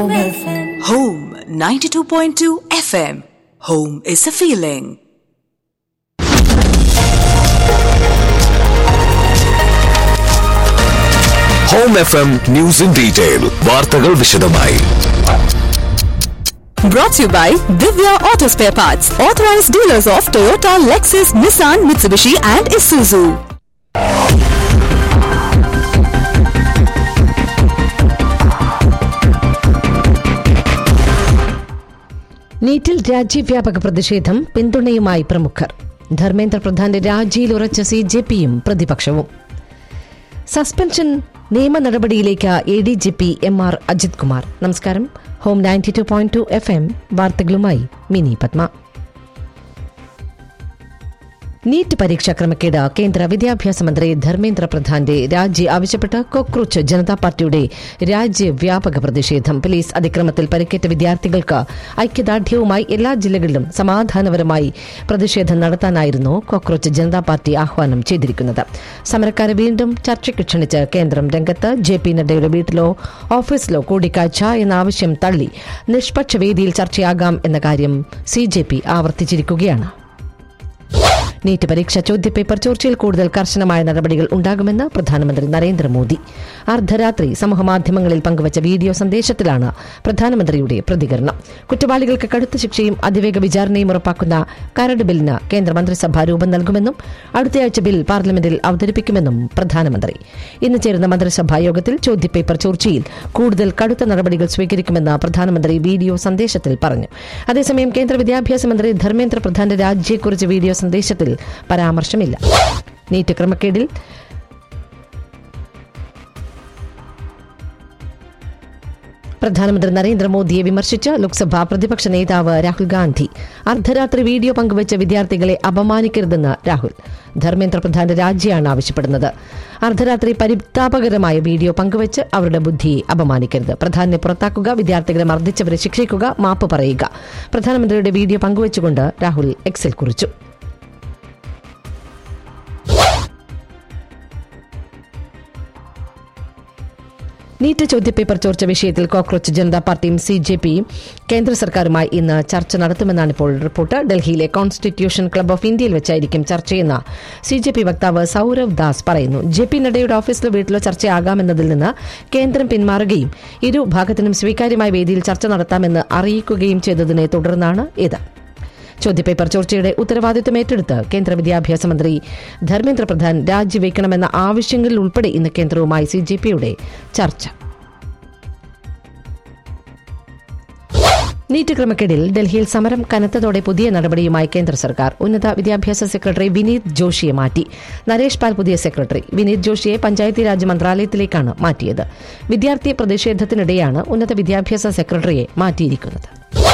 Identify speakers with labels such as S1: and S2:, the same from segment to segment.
S1: Home FM.
S2: Home 92.2 FM. Home is a feeling.
S3: Home F M news in detail വാർത്തകൾ വിശദമായി
S2: Brought to you by Divya Auto Spare Parts, authorized dealers of Toyota, Lexus, Nissan, Mitsubishi, and Isuzu.
S4: നീറ്റിൽ രാജ്യവ്യാപക പ്രതിഷേധം പിന്തുണയുമായി പ്രമുഖർ ധർമ്മേന്ദ്ര പ്രധാന്റെ രാജിയിൽ ഉറച്ച C J പിയും പ്രതിപക്ഷവും suspension നിയമ നടപടിയിലേക്ക് A D G P M R Ajith Kumar നമസ്കാരം home ninety two point two FM എം വാർത്തകളുമായി മിനി പത്മ നീറ്റ് പരീക്ഷാ ക്രമക്കേട് കേന്ദ്ര വിദ്യാഭ്യാസ മന്ത്രി ധർമ്മേന്ദ്ര പ്രധാന്റെ രാജി ആവശ്യപ്പെട്ട് കോക്രോച്ച് ജനതാ പാർട്ടിയുടെ രാജ്യവ്യാപക പ്രതിഷേധം പോലീസ് അതിക്രമത്തിൽ പരിക്കേറ്റ വിദ്യാർത്ഥികൾക്ക് ഐക്യദാർഢ്യവുമായി എല്ലാ ജില്ലകളിലും സമാധാനപരമായി പ്രതിഷേധം നടത്താനായിരുന്നു കോക്രോച്ച് ജനതാ പാർട്ടി ആഹ്വാനം ചെയ്തിരിക്കുന്നത് സമരക്കാരെ വീണ്ടും ചർച്ചയ്ക്ക് ക്ഷണിച്ച് കേന്ദ്രം രംഗത്ത് ജെ പി നഡ്ഡയുടെ വീട്ടിലോ ഓഫീസിലോ കൂടിക്കാഴ്ച എന്ന ആവശ്യം തള്ളി നിഷ്പക്ഷ വേദിയിൽ ചർച്ചയാകാം എന്ന കാര്യം സി ജെ പി ആവർത്തിച്ചിരിക്കുകയാണ് നീറ്റ് പരീക്ഷ ചോദ്യപേപ്പർ ചോർച്ചയിൽ കൂടുതൽ കർശനമായ നടപടികൾ ഉണ്ടാകുമെന്ന് പ്രധാനമന്ത്രി നരേന്ദ്രമോദി അർദ്ധരാത്രി സമൂഹമാധ്യമങ്ങളിൽ പങ്കുവച്ച വീഡിയോ സന്ദേശത്തിലാണ് പ്രധാനമന്ത്രിയുടെ പ്രതികരണം കുറ്റവാളികൾക്ക് കടുത്ത ശിക്ഷയും അതിവേഗ വിചാരണയും ഉറപ്പാക്കുന്ന കരട് ബില്ലിന് കേന്ദ്രമന്ത്രിസഭ രൂപം നൽകുമെന്നും അടുത്തയാഴ്ച ബിൽ പാർലമെന്റിൽ അവതരിപ്പിക്കുമെന്നും പ്രധാനമന്ത്രി ഇന്ന് ചേരുന്ന മന്ത്രിസഭാ യോഗത്തിൽ ചോദ്യപേപ്പർ ചോർച്ചയിൽ കൂടുതൽ കടുത്ത നടപടികൾ സ്വീകരിക്കുമെന്ന് പ്രധാനമന്ത്രി വീഡിയോ സന്ദേശത്തിൽ പറഞ്ഞു അതേസമയം കേന്ദ്ര വിദ്യാഭ്യാസ മന്ത്രി ധർമ്മേന്ദ്ര പ്രധാന്റെ രാജിയെക്കുറിച്ച് വീഡിയോ സന്ദേശത്തിൽ പരാമർശമില്ല നീറ്റ് ക്രമക്കേടിൽ പ്രധാനമന്ത്രി നരേന്ദ്രമോദിയെ വിമർശിച്ച് ലോക്സഭാ പ്രതിപക്ഷ നേതാവ് രാഹുൽ ഗാന്ധി അർദ്ധരാത്രി വീഡിയോ പങ്കുവച്ച വിദ്യാർത്ഥികളെ അപമാനിക്കരുതെന്ന് രാഹുൽ ധർമ്മേന്ദ്ര പ്രധാന്റെ രാജിയാണ് ആവശ്യപ്പെടുന്നത് അർദ്ധരാത്രി പരിതാപകരമായ വീഡിയോ പങ്കുവച്ച് അവരുടെ ബുദ്ധിയെ അപമാനിക്കരുത് പ്രധാനെ പുറത്താക്കുക വിദ്യാർത്ഥികളെ മർദ്ദിച്ചവരെ ശിക്ഷിക്കുക മാപ്പ് പറയുക പ്രധാനമന്ത്രിയുടെ വീഡിയോ പങ്കുവച്ചുകൊണ്ട് രാഹുൽ എക്സിൽ കുറിച്ചു നീറ്റ് ചോദ്യപേപ്പർ ചോർച്ച വിഷയത്തിൽ കോക്രോച്ച് ജനതാ പാർട്ടിയും സി ജെ പിയും കേന്ദ്ര സർക്കാരുമായി ഇന്ന് ചർച്ച നടത്തുമെന്നാണ് ഇപ്പോൾ റിപ്പോർട്ട് ഡൽഹിയിലെ കോൺസ്റ്റിറ്റ്യൂഷൻ ക്ലബ് ഓഫ് ഇന്ത്യയിൽ വെച്ചായിരിക്കും ചർച്ചയെന്ന് സി ജെ പി വക്താവ് സൌരവ് ദാസ് പറയുന്നു ജെ പി നഡ്ഡയുടെ ഓഫീസിലോ വീട്ടിലോ ചർച്ചയാകാമെന്നതിൽ നിന്ന് കേന്ദ്രം പിന്മാറുകയും ഇരു ഭാഗത്തിനും സ്വീകാര്യമായ വേദിയിൽ ചർച്ച നടത്താമെന്ന് അറിയിക്കുകയും ചെയ്തതിനെ തുടർന്നാണ് ഇത് ചോദ്യപേപ്പർ ചോർച്ചയുടെ ഉത്തരവാദിത്വം ഏറ്റെടുത്ത് കേന്ദ്ര വിദ്യാഭ്യാസ മന്ത്രി ധർമ്മേന്ദ്ര പ്രധാൻ രാജിവെക്കണമെന്ന ആവശ്യങ്ങളിൽ ഉൾപ്പെടെ ഇന്ന് കേന്ദ്രവുമായി സി ജെ പിയുടെ ചർച്ച നീറ്റ് ക്രമക്കേടിൽ ഡൽഹിയിൽ സമരം കനത്തതോടെ പുതിയ നടപടിയുമായി കേന്ദ്ര സർക്കാർ ഉന്നത വിദ്യാഭ്യാസ സെക്രട്ടറി വിനീത് ജോഷിയെ മാറ്റി നരേഷ് പാൽ പുതിയ സെക്രട്ടറി വിനീത് ജോഷിയെ പഞ്ചായത്തി രാജ് മന്ത്രാലയത്തിലേക്കാണ് മാറ്റിയത് വിദ്യാർത്ഥി പ്രതിഷേധത്തിനിടെയാണ് ഉന്നത വിദ്യാഭ്യാസ സെക്രട്ടറിയെ മാറ്റിയിരിക്കുന്നത്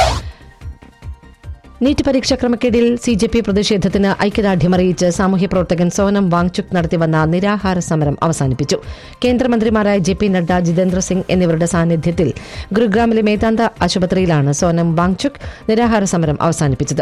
S4: നീറ്റ് പരീക്ഷാ ക്രമക്കേടിൽ സി ജെ പി പ്രതിഷേധത്തിന് ഐക്യദാർഢ്യമറിയിച്ച് സാമൂഹ്യ പ്രവർത്തകൻ സോനം വാങ്ചുക് നടത്തിവന്ന നിരാഹാര സമരം അവസാനിപ്പിച്ചു കേന്ദ്രമന്ത്രിമാരായ ജെ പി നഡ്ഡ ജിതേന്ദ്ര സിംഗ് എന്നിവരുടെ സാന്നിധ്യത്തിൽ ഗുരുഗ്രാമിലെ മേതാന്ത ആശുപത്രിയിലാണ് സോനം വാങ്ചുക് നിരാഹാര സമരം അവസാനിപ്പിച്ചത്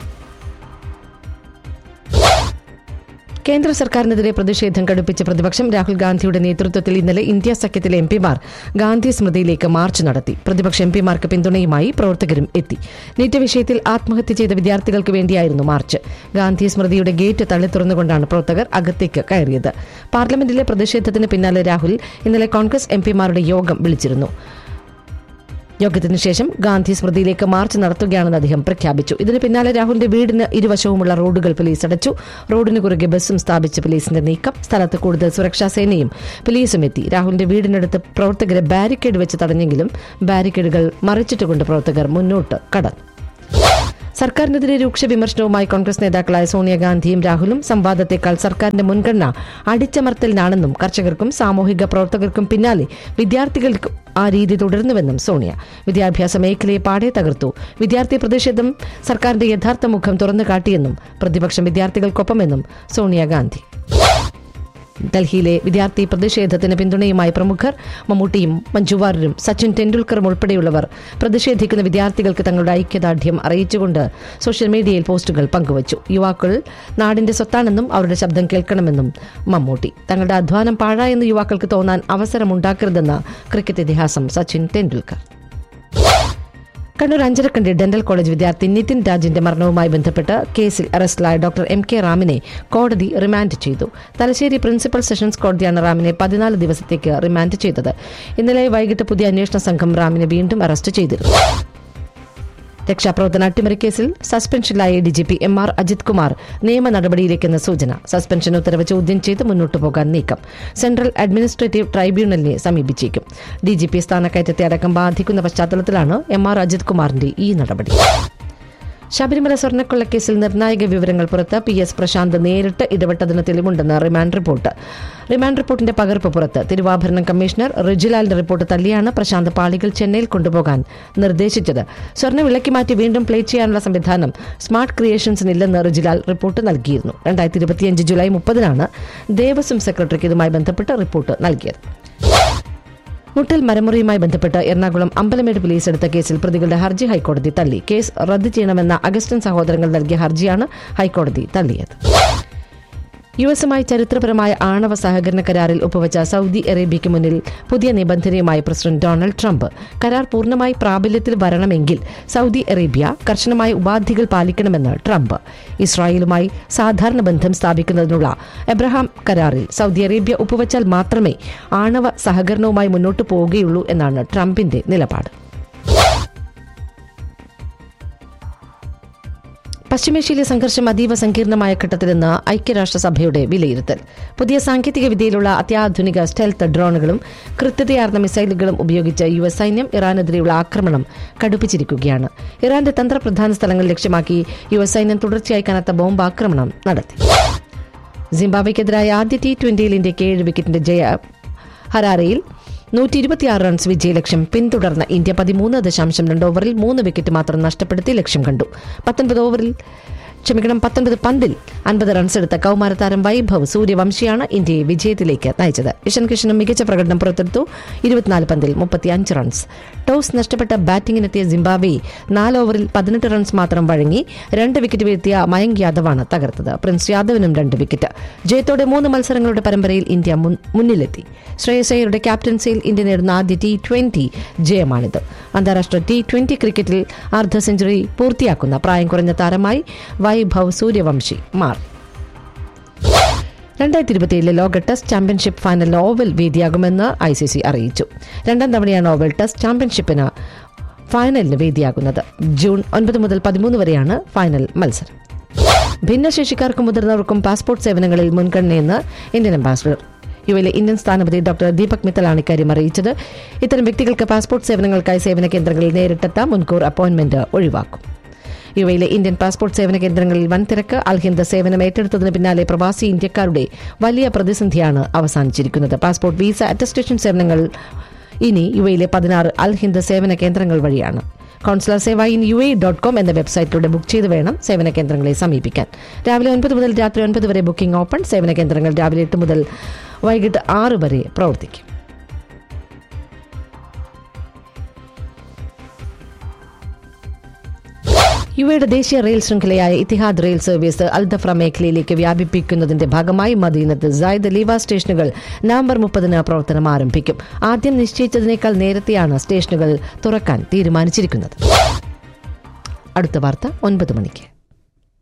S4: കേന്ദ്ര സർക്കാരിനെതിരെ പ്രതിഷേധം കടുപ്പിച്ച പ്രതിപക്ഷം രാഹുൽ ഗാന്ധിയുടെ നേതൃത്വത്തിൽ ഇന്നലെ ഇന്ത്യ സഖ്യത്തിലെ എംപിമാർ ഗാന്ധി സ്മൃതിയിലേക്ക് മാർച്ച് നടത്തി പ്രതിപക്ഷ എംപിമാർക്ക് പിന്തുണയുമായി പ്രവർത്തകരും എത്തി നീറ്റ് വിഷയത്തിൽ ആത്മഹത്യ ചെയ്ത വിദ്യാർത്ഥികൾക്ക് വേണ്ടിയായിരുന്നു മാർച്ച് ഗാന്ധി സ്മൃതിയുടെ ഗേറ്റ് തള്ളിത്തുറന്നുകൊണ്ടാണ് പ്രവർത്തകർ അകത്തേക്ക് കയറിയത് പാർലമെന്റിലെ പ്രതിഷേധത്തിന് പിന്നാലെ രാഹുൽ ഇന്നലെ കോൺഗ്രസ് എംപിമാരുടെ യോഗം വിളിച്ചിരുന്നു യോഗത്തിനു ശേഷം ഗാന്ധി സ്മൃതിയിലേക്ക് മാർച്ച് നടത്തുകയാണെന്ന് അദ്ദേഹം പ്രഖ്യാപിച്ചു ഇതിന് പിന്നാലെ രാഹുലിന്റെ വീടിന് ഇരുവശവുമുള്ള റോഡുകൾ പോലീസ് അടച്ചു റോഡിന് കുറുകെ ബസ്സും സ്ഥാപിച്ച പോലീസിന്റെ നീക്കം സ്ഥലത്ത് കൂടുതൽ സുരക്ഷാ സേനയും പോലീസും എത്തി രാഹുലിന്റെ വീടിനടുത്ത് പ്രവർത്തകരെ ബാരിക്കേഡ് വെച്ച് തടഞ്ഞെങ്കിലും ബാരിക്കേഡുകൾ മറിച്ചിട്ടുകൊണ്ട് പ്രവർത്തകർ മുന്നോട്ട് കടന്നു സർക്കാരിനെതിരെ രൂക്ഷ വിമർശനവുമായി കോൺഗ്രസ് നേതാക്കളായ സോണിയാഗാന്ധിയും രാഹുലും സംവാദത്തെക്കാൾ സർക്കാരിന്റെ മുൻഗണന അടിച്ചമർത്തലിനാണെന്നും കർഷകർക്കും സാമൂഹിക പ്രവർത്തകർക്കും പിന്നാലെ വിദ്യാർത്ഥികൾക്കും ആ രീതി തുടരുന്നുവെന്നും സോണിയ വിദ്യാഭ്യാസ മേഖലയെ പാടെ തകർത്തു വിദ്യാർത്ഥി പ്രതിഷേധം സർക്കാരിന്റെ യഥാർത്ഥ മുഖം തുറന്നു കാട്ടിയെന്നും പ്രതിപക്ഷം വിദ്യാർത്ഥികൾക്കൊപ്പമെന്നും സോണിയാഗാന്ധി ഡൽഹിയിലെ വിദ്യാർത്ഥി പ്രതിഷേധത്തിന് പിന്തുണയുമായി പ്രമുഖർ മമ്മൂട്ടിയും മഞ്ജുവാരരും സച്ചിൻ ടെണ്ടുൽക്കറും ഉൾപ്പെടെയുള്ളവർ പ്രതിഷേധിക്കുന്ന വിദ്യാർത്ഥികൾക്ക് തങ്ങളുടെ ഐക്യദാർഢ്യം അറിയിച്ചുകൊണ്ട് സോഷ്യൽ മീഡിയയിൽ പോസ്റ്റുകൾ പങ്കുവച്ചു യുവാക്കൾ നാടിന്റെ സ്വത്താണെന്നും അവരുടെ ശബ്ദം കേൾക്കണമെന്നും മമ്മൂട്ടി തങ്ങളുടെ അധ്വാനം പാഴായെന്ന് യുവാക്കൾക്ക് തോന്നാൻ അവസരമുണ്ടാക്കരുതെന്ന് ക്രിക്കറ്റ് ഇതിഹാസം സച്ചിൻ ടെണ്ടുൽക്കർ കണ്ണൂർ അഞ്ചരക്കണ്ടി ഡെന്റൽ കോളേജ് വിദ്യാർത്ഥി നിതിൻ രാജിന്റെ മരണവുമായി ബന്ധപ്പെട്ട് കേസിൽ അറസ്റ്റിലായ ഡോക്ടർ എം കെ റാമിനെ കോടതി റിമാൻഡ് ചെയ്തു തലശ്ശേരി പ്രിൻസിപ്പൽ സെഷൻസ് കോടതിയാണ് റാമിനെ പതിനാല് ദിവസത്തേക്ക് റിമാൻഡ് ചെയ്തത് ഇന്നലെ വൈകിട്ട് പുതിയ അന്വേഷണ സംഘം റാമിനെ വീണ്ടും അറസ്റ്റ് ചെയ്തിരുന്നു രക്ഷാപ്രവർത്തന അട്ടിമറി കേസിൽ സസ്പെൻഷനിലായ D G P M R Ajith Kumar നിയമ നടപടിയിലേക്കെന്ന സൂചന സസ്പെൻഷൻ ഉത്തരവ് ചോദ്യം ചെയ്ത് മുന്നോട്ടു പോകാൻ നീക്കം സെൻട്രൽ അഡ്മിനിസ്ട്രേറ്റീവ് ട്രൈബ്യൂണലിനെ സമീപിച്ചേക്കും ഡി ജി പി സ്ഥാനക്കയറ്റത്തെ അടക്കം ബാധിക്കുന്ന പശ്ചാത്തലത്തിലാണ് എം ആർ അജിത് കുമാറിന്റെ ഈ നടപടി ശബരിമല സ്വർണ്ണക്കൊള്ളക്കേസിൽ നിർണായക വിവരങ്ങൾ പുറത്ത് പി എസ് പ്രശാന്ത് നേരിട്ട് ഇടപെട്ടതിന് തെളിവുണ്ടെന്ന് റിമാൻഡ് റിപ്പോർട്ട് റിമാൻഡ് റിപ്പോർട്ടിന്റെ പകർപ്പ് പുറത്ത് തിരുവാഭരണം കമ്മീഷണർ റിജിലാലിന്റെ റിപ്പോർട്ട് തള്ളിയാണ് പ്രശാന്ത് പാളികൾ ചെന്നൈയിൽ കൊണ്ടുപോകാൻ നിർദ്ദേശിച്ചത് സ്വർണ്ണ വിലക്കി മാറ്റി വീണ്ടും പ്ലേ ചെയ്യാനുള്ള സംവിധാനം സ്മാർട്ട് ക്രിയേഷൻസിനില്ലെന്ന് റിജിലാൽ റിപ്പോർട്ട് നൽകിയിരുന്നു രണ്ടായിരത്തി ഇരുപത്തിയഞ്ച് ജൂലൈ മുപ്പതിനാണ് ദേവസ്വം സെക്രട്ടറിക്ക് ഇതുമായി ബന്ധപ്പെട്ട് റിപ്പോർട്ട് നൽകിയത് മുട്ടൽ മരമുറിയുമായി ബന്ധപ്പെട്ട് എറണാകുളം അമ്പലമേട് പോലീസ് എടുത്ത കേസിൽ പ്രതികളുടെ ഹർജി ഹൈക്കോടതി തള്ളി കേസ് റദ്ദ് ചെയ്യണമെന്ന അഗസ്റ്റൻ സഹോദരങ്ങൾ നൽകിയ ഹർജിയാണ് ഹൈക്കോടതി തള്ളിയത് യു എസുമായി ചരിത്രപരമായ ആണവ സഹകരണ കരാറിൽ ഒപ്പുവച്ച സൗദി അറേബ്യയ്ക്ക് മുന്നിൽ പുതിയ നിബന്ധനയുമായി പ്രസിഡന്റ് ഡൊണാൾഡ് ട്രംപ് കരാർ പൂർണ്ണമായി പ്രാബല്യത്തിൽ വരണമെങ്കിൽ സൗദി അറേബ്യ കർശനമായ ഉപാധികൾ പാലിക്കണമെന്ന് ട്രംപ് ഇസ്രായേലുമായി സാധാരണ ബന്ധം സ്ഥാപിക്കുന്നതിനുള്ള എബ്രഹാം കരാറിൽ സൗദി അറേബ്യ ഒപ്പുവച്ചാൽ മാത്രമേ ആണവ സഹകരണവുമായി മുന്നോട്ടു പോവുകയുള്ളൂ എന്നാണ് ട്രംപിന്റെ നിലപാട് പശ്ചിമേഷ്യയിലെ സംഘർഷം അതീവ സങ്കീർണമായ ഘട്ടത്തിലെന്ന് ഐക്യരാഷ്ട്രസഭയുടെ വിലയിരുത്തൽ പുതിയ സാങ്കേതിക വിദ്യയിലുള്ള അത്യാധുനിക സ്റ്റെൽത്ത് ഡ്രോണുകളും കൃത്യതയാർന്ന മിസൈലുകളും ഉപയോഗിച്ച് യു എസ് സൈന്യം ഇറാനെതിരെയുള്ള ആക്രമണം കടുപ്പിച്ചിരിക്കുകയാണ് ഇറാന്റെ തന്ത്രപ്രധാന സ്ഥലങ്ങൾ ലക്ഷ്യമാക്കി യു എസ് സൈന്യം തുടർച്ചയായി കനത്ത ബോംബ് ആക്രമണം നടത്തി സിംബാബ്വെക്കെതിരായ ആദ്യ ടി ട്വന്റിയിൽ ഇന്ത്യക്ക് ഏഴ് വിക്കറ്റിന്റെ ജയ ഹരാരയിൽ നൂറ്റി ഇരുപത്തിയാറ് റൺസ് വിജയലക്ഷ്യം പിന്തുടർന്ന ഇന്ത്യ പതിമൂന്ന് ദശാംശം രണ്ട് ഓവറിൽ മൂന്ന് വിക്കറ്റ് മാത്രം നഷ്ടപ്പെടുത്തി ലക്ഷ്യം കണ്ടു പത്തൊൻപത് ഓവറിൽ ക്ഷമിക്കണം പത്തൊൻപത് പന്തിൽ അൻപത് റൺസ് എടുത്ത കൌമാരതാരം വൈഭവ് സൂര്യവംശിയാണ് ഇന്ത്യയെ വിജയത്തിലേക്ക് നയിച്ചത് ഇഷൻ കിഷനും മികച്ച പ്രകടനം പുറത്തെടുത്തു ഇരുപത്തിനാല് പന്തിൽ മുപ്പത്തിയഞ്ച് റൺസ് ടോസ് നഷ്ടപ്പെട്ട ബാറ്റിംഗിനെത്തിയ സിംബാബ്വെ നാല് ഓവറിൽ പതിനെട്ട് റൺസ് മാത്രം വഴങ്ങി രണ്ട് വിക്കറ്റ് വീഴ്ത്തിയ മയങ്ക് യാദവാണ് തകർത്തത് പ്രിൻസ് യാദവിനും രണ്ട് വിക്കറ്റ് ജയത്തോടെ മൂന്ന് മത്സരങ്ങളുടെ പരമ്പരയിൽ ഇന്ത്യ മുൻ- മുന്നിലെത്തി ശ്രേയസ് അയ്യരുടെ ക്യാപ്റ്റൻസിയിൽ ഇന്ത്യ നേടുന്ന ആദ്യ ടി ട്വന്റി ജയമാണിത് അന്താരാഷ്ട്ര ടി ട്വന്റി ക്രിക്കറ്റിൽ അർദ്ധ സെഞ്ചുറി പൂർത്തിയാക്കുന്ന പ്രായം കുറഞ്ഞ താരമായി വൈഭവ് സൂര്യവംശി മാറി രണ്ടായിരത്തി ഇരുപത്തിയേഴിലെ ലോക ടെസ്റ്റ് ചാമ്പ്യൻഷിപ്പ് ഫൈനലിന് ഓവൽ വേദിയാകുമെന്ന് ഐ സി സി അറിയിച്ചു രണ്ടാം തവണയാണ് ഓവൽ ടെസ്റ്റ് ചാമ്പ്യൻഷിപ്പിന് ഫൈനലിന് വേദിയാകുന്നത് ജൂൺ ഒൻപത് മുതൽ പതിമൂന്ന് വരെയാണ് ഫൈനൽ മത്സരം ഭിന്നശേഷിക്കാർക്കും മുതിർന്നവർക്കും പാസ്പോർട്ട് സേവനങ്ങളിൽ മുൻഗണനയെന്ന് ഇന്ത്യൻ അംബാസിഡർ യുഎയിലെ ഇന്ത്യൻ സ്ഥാനപതി ഡോക്ടർ ദീപക് മിത്തലാണ് ഇക്കാര്യം അറിയിച്ചത് ഇത്തരം വ്യക്തികൾക്ക് പാസ്പോർട്ട് സേവനങ്ങൾക്കായി സേവന കേന്ദ്രങ്ങളിൽ നേരിട്ടെത്താം മുൻകൂർ അപ്പോയിന്റ്മെന്റ് ഒഴിവാക്കും യുഎയിലെ ഇന്ത്യൻ പാസ്പോർട്ട് സേവന കേന്ദ്രങ്ങളിൽ വൻ തിരക്ക് അൽഹിന്ദ് സേവനം ഏറ്റെടുത്തതിന് പിന്നാലെ പ്രവാസി ഇന്ത്യക്കാരുടെ വലിയ പ്രതിസന്ധിയാണ് അവസാനിച്ചിരിക്കുന്നത് പാസ്പോർട്ട് വീസ അറ്റസ്റ്റേഷൻ സേവനങ്ങൾ ഇനി യുഎയിലെ പതിനാറ് അൽഹിന്ദ് സേവന കേന്ദ്രങ്ങൾ വഴിയാണ് consular seva in U A dot com എന്ന വെബ്സൈറ്റിലൂടെ ബുക്ക് ചെയ്ത് വേണം സേവന കേന്ദ്രങ്ങളെ സമീപിക്കാൻ രാവിലെ ഒൻപത് മുതൽ രാത്രി ഒൻപത് വരെ ബുക്കിംഗ് ഓപ്പൺ സേവന കേന്ദ്രങ്ങൾ രാവിലെ എട്ട് മുതൽ വൈകിട്ട് ആറ് വരെ പ്രവർത്തിക്കും യുഎയുടെ ദേശീയ റെയിൽ ശൃംഖലയായ ഇത്തിഹാദ് റെയിൽ സർവീസ് അൽദഫ്ര മേഖലയിലേക്ക് വ്യാപിപ്പിക്കുന്നതിന്റെ ഭാഗമായി മദീനത്ത് സൈദ് ലീവ സ്റ്റേഷനുകൾ നവംബർ മുപ്പതിന് പ്രവർത്തനം ആരംഭിക്കും ആദ്യം നിശ്ചയിച്ചതിനേക്കാൾ നേരത്തെയാണ് സ്റ്റേഷനുകൾ തുറക്കാൻ തീരുമാനിച്ചിരിക്കുന്നത് അടുത്ത വാർത്ത ഒൻപത് മണിക്ക്